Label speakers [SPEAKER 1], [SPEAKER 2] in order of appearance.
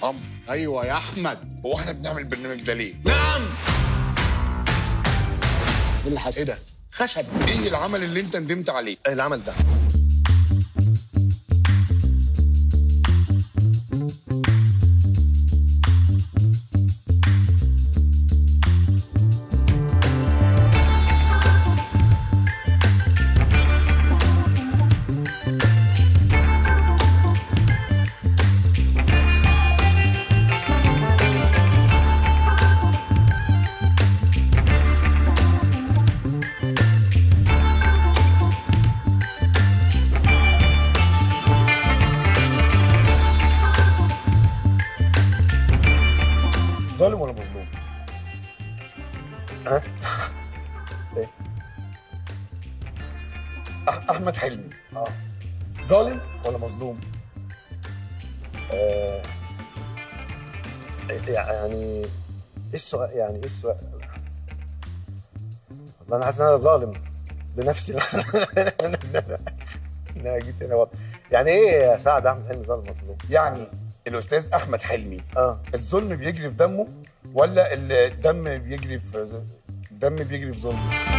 [SPEAKER 1] يرحمه
[SPEAKER 2] ايوه يا احمد
[SPEAKER 1] هو احنا بنعمل البرنامج ده ليه؟
[SPEAKER 2] نعم
[SPEAKER 3] ايه اللي حصل؟
[SPEAKER 1] ايه ده؟
[SPEAKER 3] خشب
[SPEAKER 1] ايه العمل اللي انت ندمت عليه؟
[SPEAKER 4] ايه العمل ده ظالم ولا مظلوم ها ايه
[SPEAKER 2] أح- احمد حلمي اه ظالم ولا مظلوم
[SPEAKER 4] آه يعني ايه السؤال يعني ايه السؤال والله انا حاسس ان انا ظالم لنفسي ان انا جيت هنا والله. يعني ايه يا سعد احمد حلمي ظالم مظلوم
[SPEAKER 2] يعني الاستاذ احمد حلمي
[SPEAKER 4] اه
[SPEAKER 2] الظلم بيجري في دمه ولا الدم بيجري في الدم بيجري في ظلمه